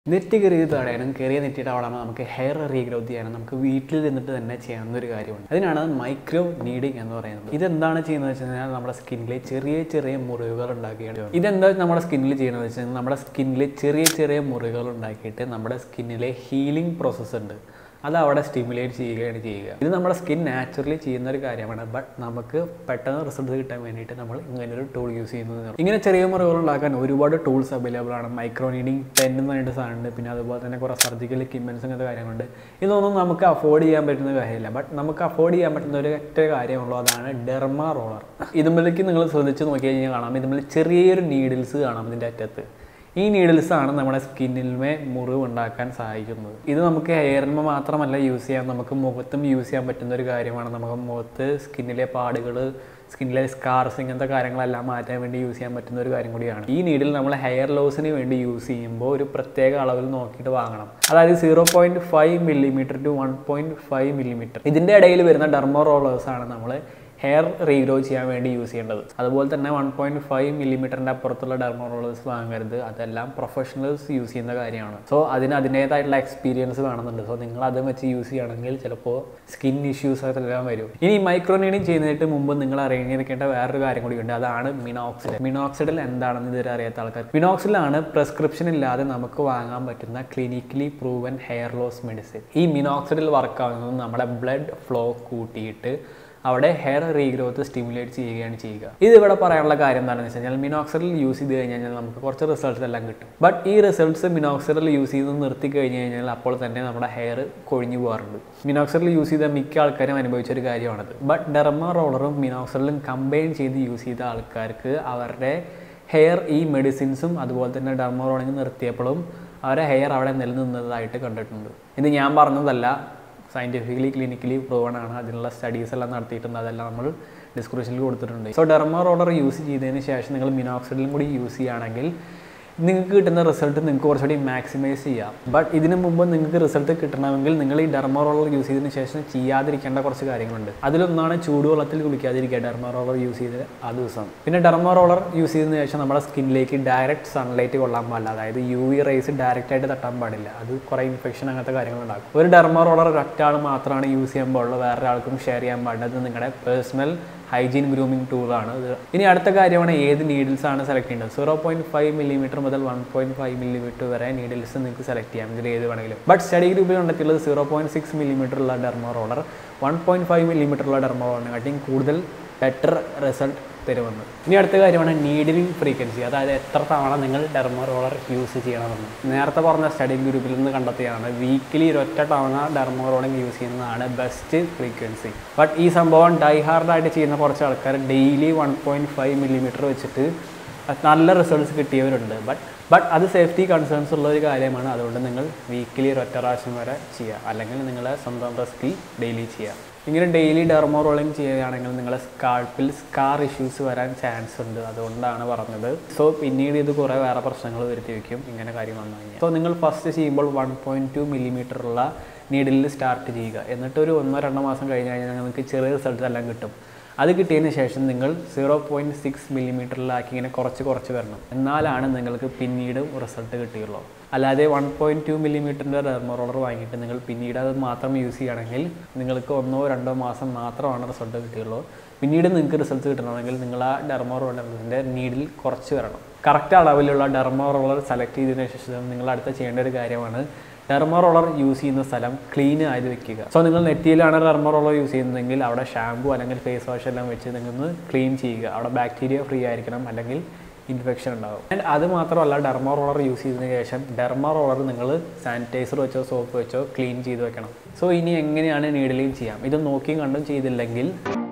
net കയറിയത് തടയാനും കയറിയ നെറ്റിയുടെ അവിടെ നമുക്ക് ഹെയർ റീഗ്രോത്ത് ചെയ്യാനും നമുക്ക് വീട്ടിൽ നിന്നിട്ട് തന്നെ ചെയ്യാവുന്ന ഒരു കാര്യമുണ്ട് അതിനാണ് മൈക്രോ നീഡിങ് എന്ന് പറയുന്നത് ഇതെന്താണ് ചെയ്യുന്നത് വെച്ച് കഴിഞ്ഞാൽ നമ്മുടെ സ്കിന്നിലെ ചെറിയ ചെറിയ മുറിവുകൾ ഉണ്ടാക്കിയാണ് ഇതെന്താ നമ്മുടെ സ്കിന്നിൽ ചെയ്യുന്നത് വെച്ച് കഴിഞ്ഞാൽ നമ്മുടെ സ്കിന്നിൽ ചെറിയ ചെറിയ മുറിവുകൾ ഉണ്ടാക്കിയിട്ട് നമ്മുടെ സ്കിന്നിലെ ഹീലിംഗ് പ്രോസസ്സ് ഉണ്ട് അത് അവിടെ സ്റ്റിമുലേറ്റ് ചെയ്യുകയാണ് ചെയ്യുക ഇത് നമ്മുടെ സ്കിൻ നാച്ചുറലി ചെയ്യുന്ന ഒരു കാര്യമാണ് ബട്ട് നമുക്ക് പെട്ടെന്ന് റിസൾട്ട് കിട്ടാൻ വേണ്ടിയിട്ട് നമ്മൾ ഇങ്ങനെ ഒരു ടൂൾ യൂസ് ചെയ്യുന്നത് ഇങ്ങനെ ചെറിയ മുറിവുകൾ ഉണ്ടാക്കാൻ ഒരുപാട് ടൂൾസ് അവൈലബിൾ ആണ് മൈക്രോ നീഡിങ് പെൻ എന്ന് പറഞ്ഞിട്ട് സാധനമുണ്ട് പിന്നെ അതുപോലെ തന്നെ കുറേ സർജിക്കൽ എക്യുപ്മെൻറ്റ്സ് അങ്ങനത്തെ കാര്യങ്ങളുണ്ട് ഇതൊന്നും നമുക്ക് അഫോർഡ് ചെയ്യാൻ പറ്റുന്ന കാര്യമില്ല ബട്ട് നമുക്ക് അഫോർഡ് ചെയ്യാൻ പറ്റുന്ന ഒരു ഒറ്റ കാര്യമുള്ളൂ അതാണ് ഡെർമ റോളർ ഇതുമ്പിലേക്ക് നിങ്ങൾ ശ്രദ്ധിച്ച് നോക്കി കഴിഞ്ഞാൽ കാണാം ഇതുമ്പിൽ ചെറിയൊരു നീഡിൽസ് കാണാം ഇതിൻ്റെ അറ്റത്ത് ഈ നീഡിൽസ് ആണ് നമ്മുടെ സ്കിന്നിന്മേ മുറിവ് ഉണ്ടാക്കാൻ സഹായിക്കുന്നത് ഇത് നമുക്ക് ഹെയറിന്മേ മാത്രമല്ല യൂസ് ചെയ്യാം നമുക്ക് മുഖത്തും യൂസ് ചെയ്യാൻ പറ്റുന്ന ഒരു കാര്യമാണ് നമുക്ക് മുഖത്ത് സ്കിന്നിലെ പാടുകൾ സ്കിന്നിലെ സ്കാർസ് ഇങ്ങനത്തെ കാര്യങ്ങളെല്ലാം മാറ്റാൻ വേണ്ടി യൂസ് ചെയ്യാൻ പറ്റുന്ന ഒരു കാര്യം കൂടിയാണ് ഈ നീഡിൽ നമ്മൾ ഹെയർ ലോസിന് വേണ്ടി യൂസ് ചെയ്യുമ്പോൾ ഒരു പ്രത്യേക അളവിൽ നോക്കിയിട്ട് വാങ്ങണം അതായത് zero point five millimetre to one point five millimetre ഇതിൻ്റെ ഇടയിൽ വരുന്ന ഡെർമോ റോളേഴ്സ് ആണ് നമ്മൾ ഹെയർ റീഗ്രോ ചെയ്യാൻ വേണ്ടി യൂസ് ചെയ്യേണ്ടത് അതുപോലെ തന്നെ വൺ പോയിന്റ് ഫൈവ് മില്ലിമീറ്ററിൻ്റെ അപ്പുറത്തുള്ള ഡെർമോറോളേഴ്സ് വാങ്ങരുത് അതെല്ലാം പ്രൊഫഷണൽസ് യൂസ് ചെയ്യുന്ന കാര്യമാണ് സോ അതിന് അതിൻ്റേതായിട്ടുള്ള എക്സ്പീരിയൻസ് വേണമെന്നുണ്ട് സോ നിങ്ങൾ അത് വെച്ച് യൂസ് ചെയ്യുകയാണെങ്കിൽ ചിലപ്പോൾ സ്കിൻ ഇഷ്യൂസ് അതെല്ലാം വരും ഇനി മൈക്രോനീഡിങ് ചെയ്യുന്നതിന് മുമ്പ് നിങ്ങൾ അറിഞ്ഞിരിക്കേണ്ട വേറൊരു കാര്യം കൂടിയുണ്ട് അതാണ് മിനോക്സിഡ് മിനോക്സിഡിൽ എന്താണെന്ന് ഇതുവരെ അറിയാത്ത ആൾക്കാർ മിനോക്സിഡിലാണ് പ്രിസ്ക്രിപ്ഷൻ ഇല്ലാതെ നമുക്ക് വാങ്ങാൻ പറ്റുന്ന clinically proven hair loss medicine ഈ മിനോക്സിഡിൽ വർക്ക് ആവുന്നത് നമ്മുടെ ബ്ലഡ് ഫ്ലോ കൂട്ടിയിട്ട് അവിടെ ഹെയർ റീഗ്രോത്ത് സ്റ്റിമുലേറ്റ് ചെയ്യുകയാണ് ചെയ്യുക ഇത് ഇവിടെ പറയാനുള്ള കാര്യം എന്താണെന്ന് വെച്ച് കഴിഞ്ഞാൽ മിനോക്സിഡിൽ യൂസ് ചെയ്ത് കഴിഞ്ഞാൽ നമുക്ക് കുറച്ച് റിസൾട്ട്സ് എല്ലാം കിട്ടും ബട്ട് ഈ റിസൾട്ട്സ് മിനോക്സിഡിൽ യൂസ് ചെയ്ത് നിർത്തി കഴിഞ്ഞ് കഴിഞ്ഞാൽ അപ്പോൾ തന്നെ നമ്മുടെ ഹെയർ കൊഴിഞ്ഞു പോകാറുണ്ട് മിനോക്സിഡിൽ യൂസ് ചെയ്ത മിക്ക ആൾക്കാരും അനുഭവിച്ച ഒരു കാര്യമാണത് ബട്ട് ഡെർമ റോളറും മിനോക്സിഡിലും കമ്പൈൻ ചെയ്ത് യൂസ് ചെയ്ത ആൾക്കാർക്ക് അവരുടെ ഹെയർ ഈ മെഡിസിൻസും അതുപോലെ തന്നെ ഡെർമ റോളിങ് നിർത്തിയപ്പോഴും അവരുടെ ഹെയർ അവിടെ നിലനിന്നതായിട്ട് കണ്ടിട്ടുണ്ട് ഇത് ഞാൻ പറഞ്ഞതല്ല സയൻറ്റിഫിക്കലി ക്ലിനിക്കലി പ്രൂവൺ ആണ് അതിനുള്ള സ്റ്റഡീസ് എല്ലാം നടത്തിയിട്ടുണ്ട് അതെല്ലാം നമ്മൾ ഡിസ്ക്രിപ്ഷനിൽ കൊടുത്തിട്ടുണ്ട് സോ ഡെർമ റോളർ യൂസ് ചെയ്തതിന് ശേഷം നിങ്ങൾ മിനോക്സിഡിലും കൂടി യൂസ് ചെയ്യുകയാണെങ്കിൽ നിങ്ങൾക്ക് കിട്ടുന്ന റിസൾട്ട് നിങ്ങൾക്ക് കുറച്ചുകൂടി മാക്സിമൈസ് ചെയ്യാം ബട്ട് ഇതിനു മുമ്പ് നിങ്ങൾക്ക് റിസൾട്ട് കിട്ടണമെങ്കിൽ നിങ്ങൾ ഈ ഡെർമ റോളർ യൂസ് ചെയ്തതിന് ശേഷം ചെയ്യാതിരിക്കേണ്ട കുറച്ച് കാര്യങ്ങളുണ്ട് അതിലൊന്നാണ് ചൂടുവെള്ളത്തിൽ കുളിക്കാതിരിക്കുക ഡെർമ റോളർ യൂസ് ചെയ്ത് ആ ദിവസം പിന്നെ ഡെർമ റോളർ യൂസ് ചെയ്തതിന് ശേഷം നമ്മുടെ സ്കിന്നിലേക്ക് ഡയറക്റ്റ് സൺലൈറ്റ് കൊള്ളാൻ പാടില്ല അതായത് യു വി റേസ് ഡയറക്റ്റ് ആയിട്ട് തട്ടാൻ പാടില്ല അത് കുറേ ഇൻഫെക്ഷൻ അങ്ങനത്തെ കാര്യങ്ങൾ ഉണ്ടാക്കും ഒരു ഡെർമ റോളർ ഒരൊറ്റാൾ മാത്രമാണ് യൂസ് ചെയ്യാൻ പാടുള്ളൂ വേറൊരാൾക്കും ഷെയർ ചെയ്യാൻ പാടില്ല അത് നിങ്ങളുടെ പേഴ്സണൽ ഹൈജീൻ ഗ്രൂമിംഗ് ടൂളാണ് ഇത് ഇനി അടുത്ത കാര്യമാണ് ഏത് നീഡിൽസ് ആണ് സെലക്ട് ചെയ്യേണ്ടത് സീറോ പോയിന്റ് ഫൈവ് മില്ലിമീറ്റർ മുതൽ വൺ പോയിന്റ് ഫൈവ് മില്ലിമീറ്റർ വരെ നീഡിൽസ് നിങ്ങൾക്ക് സെലക്ട് ചെയ്യാം ഇതിൽ ഏത് വേണമെങ്കിലും ബട്ട് സ്റ്റഡി ഗ്രൂപ്പിൽ കണ്ടെത്തിയുള്ളത് സീറോ പോയിന്റ് സിക്സ് മില്ലിമീറ്റർ ഉള്ള derma roller one point five millimetre ഉള്ള ഡെർമോ റോളറിനെക്കാട്ടിയും കൂടുതൽ ബെറ്റർ റിസൾട്ട് തരുമെന്ന് ഇനി അടുത്ത കാര്യമാണ് നീഡിലിംഗ് ഫ്രീക്വൻസി അതായത് എത്ര തവണ നിങ്ങൾ ഡെർമോ റോളർ യൂസ് ചെയ്യണമെന്ന് നേരത്തെ പറഞ്ഞ സ്റ്റഡി ഗ്രൂപ്പിൽ നിന്ന് കണ്ടെത്തിയാണ് വീക്കിലി ഒരൊറ്റ തവണ ഡെർമോ റോളിംഗ് യൂസ് ചെയ്യുന്നതാണ് ബെസ്റ്റ് ഫ്രീക്വൻസി ബട്ട് ഈ സംഭവം ഡൈ ഹാർഡായിട്ട് ചെയ്യുന്ന കുറച്ച് ആൾക്കാർ daily one point five millimetre വെച്ചിട്ട് നല്ല റിസൾട്ട്സ് കിട്ടിയവരുണ്ട് ബട്ട് ബട്ട് അത് സേഫ്റ്റി കൺസേൺസ് ഉള്ള ഒരു കാര്യമാണ് അതുകൊണ്ട് നിങ്ങൾ വീക്കിലി ഒരൊറ്റ പ്രാവശ്യം വരെ ചെയ്യുക അല്ലെങ്കിൽ നിങ്ങളെ സ്വന്തം റിസ്കിൽ ഡെയിലി ചെയ്യുക ഇങ്ങനെ ഡെയിലി ഡെർമോ റോളിംഗ് ചെയ്യുകയാണെങ്കിൽ നിങ്ങളെ സ്കാൾപ്പിൽ സ്കാർ ഇഷ്യൂസ് വരാൻ ചാൻസ് ഉണ്ട് അതുകൊണ്ടാണ് പറഞ്ഞത് സോ പിന്നീട് ഇത് കുറേ വേറെ പ്രശ്നങ്ങൾ വരുത്തി വയ്ക്കും ഇങ്ങനെ കാര്യം വന്നു കഴിഞ്ഞാൽ സോ നിങ്ങൾ ഫസ്റ്റ് ചെയ്യുമ്പോൾ വൺ പോയിൻറ്റ് ടു മില്ലിമീറ്റർ ഉള്ള നീഡിലിൽ സ്റ്റാർട്ട് ചെയ്യുക എന്നിട്ട് ഒരു ഒന്നോ രണ്ടോ മാസം കഴിഞ്ഞ് കഴിഞ്ഞാൽ നിങ്ങൾക്ക് ചെറിയ റിസൾട്ട് എല്ലാം കിട്ടും അത് കിട്ടിയതിന് ശേഷം നിങ്ങൾ സീറോ പോയിൻറ്റ് സിക്സ് മില്ലിമീറ്ററിലാക്കി ഇങ്ങനെ കുറച്ച് കുറച്ച് വരണം എന്നാലാണ് നിങ്ങൾക്ക് പിന്നീട് റിസൾട്ട് കിട്ടുകയുള്ളൂ അല്ലാതെ വൺ പോയിൻറ്റ് ടു മില്ലിമീറ്ററിൻ്റെ ഡെർമോ റോളർ വാങ്ങിയിട്ട് നിങ്ങൾ പിന്നീട് അത് മാത്രം യൂസ് ചെയ്യുകയാണെങ്കിൽ നിങ്ങൾക്ക് ഒന്നോ രണ്ടോ മാസം മാത്രമാണ് റിസൾട്ട് കിട്ടുകയുള്ളൂ പിന്നീട് നിങ്ങൾക്ക് റിസൾട്ട് കിട്ടണമെങ്കിൽ നിങ്ങൾ ആ ഡെർമോ റോളറിൻ്റെ നീഡിൽ കുറച്ച് വരണം കറക്റ്റ് അളവിലുള്ള ഡെർമോ റോളർ സെലക്ട് ചെയ്തതിന് ശേഷം നിങ്ങൾ അടുത്ത ചെയ്യേണ്ട ഒരു കാര്യമാണ് ഡെർമോ റോളർ യൂസ് ചെയ്യുന്ന സ്ഥലം ക്ലീൻ ആയത് വെക്കുക സോ നിങ്ങൾ നെറ്റിയിലാണ് ഡെർമോ റോളർ യൂസ് ചെയ്യുന്നതെങ്കിൽ അവിടെ ഷാമ്പു അല്ലെങ്കിൽ ഫേസ് വാഷ് എല്ലാം വെച്ച് നിങ്ങൾ ക്ലീൻ ചെയ്യുക അവിടെ ബാക്ടീരിയ ഫ്രീ ആയിരിക്കണം അല്ലെങ്കിൽ ഇൻഫെക്ഷൻ ഉണ്ടാകും ആൻഡ് അത് മാത്രമല്ല ഡെർമോ റോളർ യൂസ് ചെയ്തതിന് ശേഷം ഡെർമോ റോളർ നിങ്ങൾ സാനിറ്റൈസർ വെച്ചോ സോപ്പ് വെച്ചോ ക്ലീൻ ചെയ്ത് വെക്കണം സോ ഇനി എങ്ങനെയാണ് നീഡിലിംഗ് ചെയ്യാം ഇത് നോക്കിയും കണ്ടും ചെയ്തില്ലെങ്കിൽ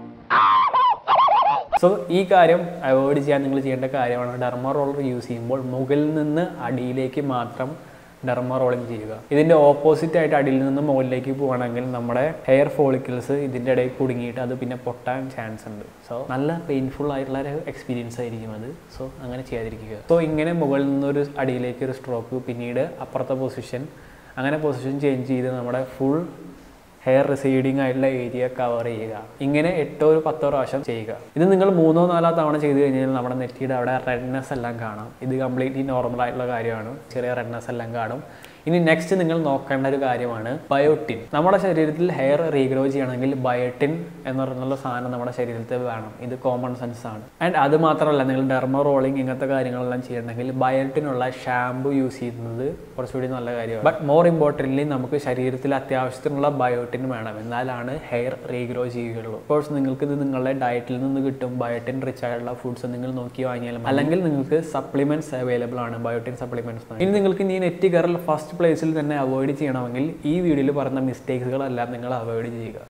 സോ ഈ കാര്യം അവോയ്ഡ് ചെയ്യാൻ നിങ്ങൾ ചെയ്യേണ്ട കാര്യമാണ് ഡെർമോ റോളർ യൂസ് ചെയ്യുമ്പോൾ മുകളിൽ നിന്ന് അടിയിലേക്ക് മാത്രം ഡെർമ റോളിംഗ് ചെയ്യുക ഇതിൻ്റെ ഓപ്പോസിറ്റ് ആയിട്ട് അടിയിൽ നിന്ന് മുകളിലേക്ക് പോകണമെങ്കിൽ നമ്മുടെ ഹെയർ ഫോളിക്കിൾസ് ഇതിൻ്റെ ഇടയിൽ കുടുങ്ങിയിട്ട് അത് പിന്നെ പൊട്ടാൻ ചാൻസ് ഉണ്ട് സോ നല്ല പെയിൻഫുൾ ആയിട്ടുള്ള ഒരു എക്സ്പീരിയൻസ് ആയിരിക്കും അത് സോ അങ്ങനെ ചെയ്യാതിരിക്കുക സോ ഇങ്ങനെ മുകളിൽ നിന്നൊരു അടിയിലേക്ക് ഒരു സ്ട്രോക്ക് പിന്നീട് അപ്പുറത്തെ പൊസിഷൻ അങ്ങനെ പൊസിഷൻ ചേഞ്ച് ചെയ്ത് നമ്മുടെ ഫുൾ ഹെയർ റിസീഡിങ് ആയിട്ടുള്ള ഏരിയ കവർ ചെയ്യുക ഇങ്ങനെ എട്ടോ ഒരു പത്തോ പ്രാവശ്യം ചെയ്യുക ഇത് നിങ്ങൾ മൂന്നോ നാലോ തവണ ചെയ്ത് കഴിഞ്ഞാൽ നമ്മുടെ നെറ്റിയുടെ അവിടെ റെഡ്നെസ് എല്ലാം കാണാം ഇത് കംപ്ലീറ്റ്ലി നോർമൽ ആയിട്ടുള്ള കാര്യമാണ് ചെറിയ റെഡ്നെസ് എല്ലാം കാണും ഇനി നെക്സ്റ്റ് നിങ്ങൾ നോക്കേണ്ട ഒരു കാര്യമാണ് ബയോട്ടിൻ നമ്മുടെ ശരീരത്തിൽ ഹെയർ റീഗ്രോ ചെയ്യണമെങ്കിൽ ബയോട്ടിൻ എന്ന് പറയുന്ന സാധനം നമ്മുടെ ശരീരത്തിൽ വേണം ഇത് കോമൺ സെൻസ് ആണ് ആൻഡ് അത് മാത്രമല്ല നിങ്ങൾ ഡെർമോ റോളിംഗ് ഇങ്ങനത്തെ കാര്യങ്ങളെല്ലാം ചെയ്യണമെങ്കിൽ ബയോട്ടിനുള്ള ഷാമ്പു യൂസ് ചെയ്യുന്നത് കുറച്ചുകൂടി നല്ല കാര്യമാണ് ബട്ട് മോർ ഇമ്പോർട്ടൻ്റ്ലി നമുക്ക് ശരീരത്തിൽ അത്യാവശ്യത്തിനുള്ള ബയോട്ടിൻ വേണം എന്നാലാണ് ഹെയർ റീഗ്രോ ചെയ്യുകയുള്ളൂ കോഴ്സ് നിങ്ങൾക്ക് ഇത് നിങ്ങളുടെ ഡയറ്റിൽ നിന്ന് കിട്ടും ബയോട്ടിൻ റിച്ച് ആയിട്ടുള്ള ഫുഡ്സ് നിങ്ങൾ നോക്കി വാങ്ങിയാലും അല്ലെങ്കിൽ നിങ്ങൾക്ക് സപ്ലിമെന്റ്സ് അവൈലബിൾ ആണ് ബയോട്ടിൻ സപ്ലിമെന്റ്സ് ഇനി നിങ്ങൾക്ക് ഇനി നെറ്റ് കയറൽ ഫസ്റ്റ് പ്ലേസിൽ തന്നെ അവോയ്ഡ് ചെയ്യണമെങ്കിൽ ഈ വീഡിയോയിൽ പറഞ്ഞ മിസ്റ്റേക്സുകളെല്ലാം നിങ്ങൾ അവോയ്ഡ് ചെയ്യുക